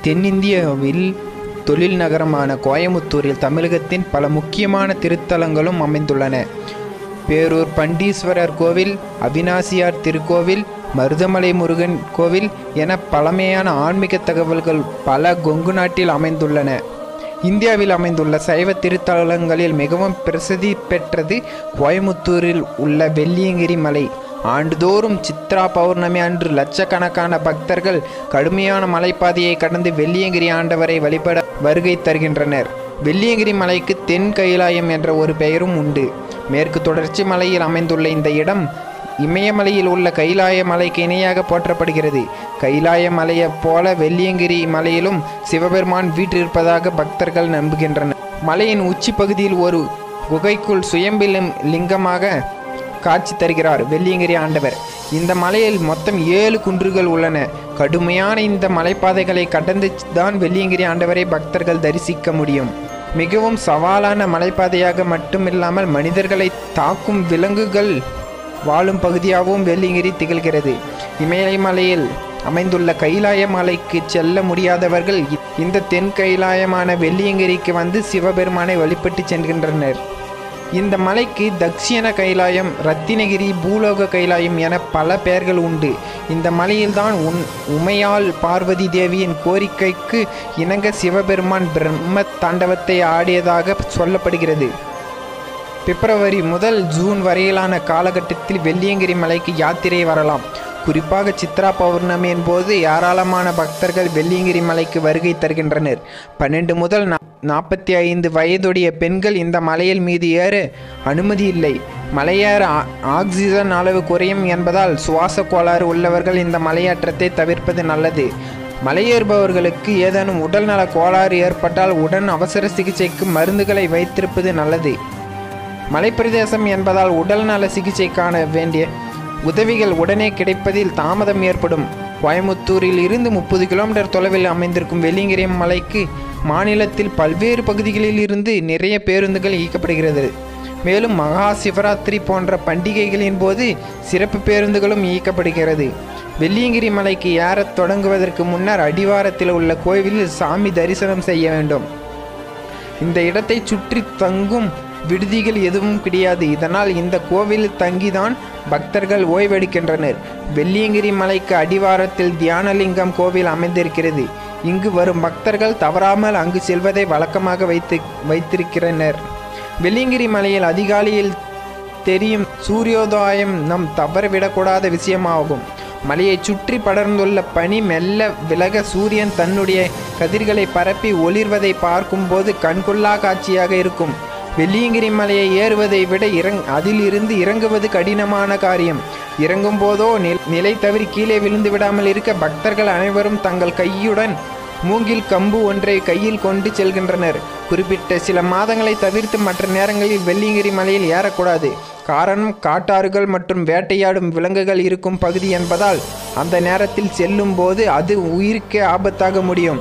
தென்னிந்தியாவில் தொழில் நகரமான கோயமுத்தூரில் தமிழகத்தின் பல முக்கியமான திருத்தலங்களும் அமைந்துள்ளன பேரூர் பண்டீஸ்வரர் கோவில் அவினாசியார் திருக்கோவில் மருதமலை முருகன் கோவில் என பழமையான ஆன்மீக தகவல்கள் பல கொங்கு நாட்டில் அமைந்துள்ளன இந்தியாவில் அமைந்துள்ள சைவ திருத்தலங்களில் மிகவும் பிரசித்தி பெற்றது கோயமுத்தூரில் உள்ள வெள்ளியங்கிரி மலை ஆண்டுதோறும் சித்ரா பௌர்ணமி அன்று லட்சக்கணக்கான பக்தர்கள் கடுமையான மலைப்பாதையை கடந்து வெள்ளியங்கிரி ஆண்டவரை வழிபட வருகை தருகின்றனர் வெள்ளியங்கிரி மலைக்கு தென் கைலாயம் என்ற ஒரு பெயரும் உண்டு மேற்கு தொடர்ச்சி மலையில் அமைந்துள்ள இந்த இடம் இமயமலையில் உள்ள கைலாய மலைக்கு இணையாக போற்றப்படுகிறது கைலாய மலையைப் போல வெள்ளியங்கிரி மலையிலும் சிவபெருமான் வீற்றிருப்பதாக பக்தர்கள் நம்புகின்றனர் மலையின் உச்சி பகுதியில் ஒரு குகைக்குள் சுயம்பிலும் லிங்கமாக காட்சி தருகிறார் வெள்ளியங்கிரி ஆண்டவர் இந்த மலையில் மொத்தம் ஏழு குன்றுகள் உள்ளன கடுமையான இந்த மலைப்பாதைகளை கடந்து தான் வெள்ளியங்கிரி ஆண்டவரை பக்தர்கள் தரிசிக்க முடியும் மிகவும் சவாலான மலைப்பாதையாக மட்டுமில்லாமல் மனிதர்களை தாக்கும் விலங்குகள் வாழும் பகுதியாகவும் வெள்ளியங்கிரி திகழ்கிறது இமயமலையில் அமைந்துள்ள கைலாய மலைக்கு செல்ல முடியாதவர்கள் இ- இந்த தென் கைலாயமான வெள்ளியங்கிரிக்கு வந்து சிவபெருமானை வழிபட்டு செல்கின்றனர் இந்த மலைக்கு தக்ஷிண கைலாயம் ரத்தினகிரி பூலோக கைலாயம் என பல பெயர்கள் உண்டு இந்த மலையில்தான் உன் உமையாள் பார்வதி தேவியின் கோரிக்கைக்கு இணங்க சிவபெருமான் பிரம்ம தாண்டவத்தை ஆடியதாக சொல்லப்படுகிறது பிப்ரவரி முதல் ஜூன் வரையிலான காலகட்டத்தில் வெள்ளியங்கிரி மலைக்கு யாத்திரை வரலாம் குறிப்பாக சித்ரா பௌர்ணமியின் போது ஏராளமான பக்தர்கள் வெள்ளியங்கிரி மலைக்கு வருகை தருகின்றனர் பன்னெண்டு முதல் நாற்பத்தி ஐந்து வயதுடைய பெண்கள் இந்த மலையில் மீது ஏற அனுமதி இல்லை மலையேற ஆ- ஆக்சிஜன் அளவு குறையும் என்பதால் சுவாச கோளாறு உள்ளவர்கள் இந்த மலையேற்றத்தை தவிர்ப்பது நல்லது மலையேறுபவர்களுக்கு ஏதேனும் உடல்நல கோளாறு ஏற்பட்டால் உடன் அவசர சிகிச்சைக்கு மருந்துகளை வைத்திருப்பது நல்லது மலைப்பிரதேசம் என்பதால் உடல் நல சிகிச்சைக்கான வேண்டிய உதவிகள் உடனே கிடைப்பதில் தாமதம் ஏற்படும் கோயமுத்தூரில் இருந்து முப்பது கிலோமீட்டர் தொலைவில் அமைந்திருக்கும் வெள்ளியங்கிரி மலைக்கு மாநிலத்தில் பல்வேறு பகுதிகளில் இருந்து நிறைய பேருந்துகள் இயக்கப்படுகிறது மேலும் மகா சிவராத்திரி போன்ற பண்டிகைகளின் போது சிறப்பு பேருந்துகளும் இயக்கப்படுகிறது வெள்ளியங்கிரி மலைக்கு ஏறத் தொடங்குவதற்கு முன்னர் அடிவாரத்தில் உள்ள கோவிலில் சாமி தரிசனம் செய்ய வேண்டும் இந்த இடத்தை சுற்றி தங்கும் விடுதிகள் எதுவும் கிடையாது இதனால் இந்த கோவிலில் தங்கிதான் பக்தர்கள் ஓய்வெடுக்கின்றனர் வெள்ளியங்கிரி மலைக்கு அடிவாரத்தில் தியானலிங்கம் கோவில் அமைந்திருக்கிறது இங்கு வரும் பக்தர்கள் தவறாமல் அங்கு செல்வதை வழக்கமாக வைத்து வைத்திருக்கிறனர் வெள்ளியங்கிரி மலையில் அதிகாலையில் தெரியும் சூரியோதயம் நம் தவறவிடக்கூடாத விஷயமாகும் மலையை சுற்றி படர்ந்துள்ள பனி மெல்ல விலக சூரியன் தன்னுடைய கதிர்களை பரப்பி ஒளிர்வதை பார்க்கும்போது கண்கொள்ளா காட்சியாக இருக்கும் வெள்ளியங்கிரி மலையை ஏறுவதை விட இறங் அதிலிருந்து இறங்குவது கடினமான காரியம் இறங்கும் போதோ நில்- நிலை தவறி கீழே விழுந்து விடாமல் இருக்க பக்தர்கள் அனைவரும் தங்கள் கையுடன் மூங்கில் கம்பு ஒன்றை கையில் கொண்டு செல்கின்றனர் குறிப்பிட்ட சில மாதங்களை தவிர்த்து மற்ற நேரங்களில் வெள்ளியங்கிரி மலையில் ஏறக்கூடாது காரணம் காட்டாறுகள் மற்றும் வேட்டையாடும் விலங்குகள் இருக்கும் பகுதி என்பதால் அந்த நேரத்தில் செல்லும் போது அது உயிருக்கே ஆபத்தாக முடியும்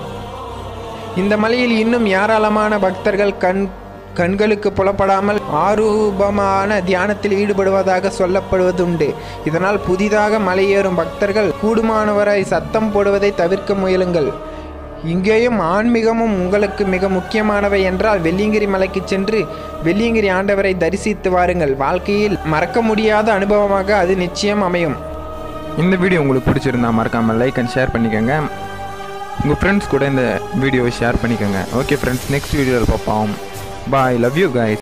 இந்த மலையில் இன்னும் ஏராளமான பக்தர்கள் கண் கண்களுக்கு புலப்படாமல் ஆரூபமான தியானத்தில் ஈடுபடுவதாக சொல்லப்படுவதுண்டு இதனால் புதிதாக மலையேறும் பக்தர்கள் கூடுமானவரை சத்தம் போடுவதை தவிர்க்க முயலுங்கள் இங்கேயும் ஆன்மீகமும் உங்களுக்கு மிக முக்கியமானவை என்றால் வெள்ளியங்கிரி மலைக்கு சென்று வெள்ளியங்கிரி ஆண்டவரை தரிசித்து வாருங்கள் வாழ்க்கையில் மறக்க முடியாத அனுபவமாக அது நிச்சயம் அமையும் இந்த வீடியோ உங்களுக்கு பிடிச்சிருந்தா மறக்காமல் லைக் அண்ட் ஷேர் பண்ணிக்கோங்க உங்கள் ஃப்ரெண்ட்ஸ் கூட இந்த வீடியோவை ஷேர் பண்ணிக்கோங்க ஓகே ஃப்ரெண்ட்ஸ் நெக்ஸ்ட் வீடியோவில் பார்ப்போம் பாய் லவ் யூ guys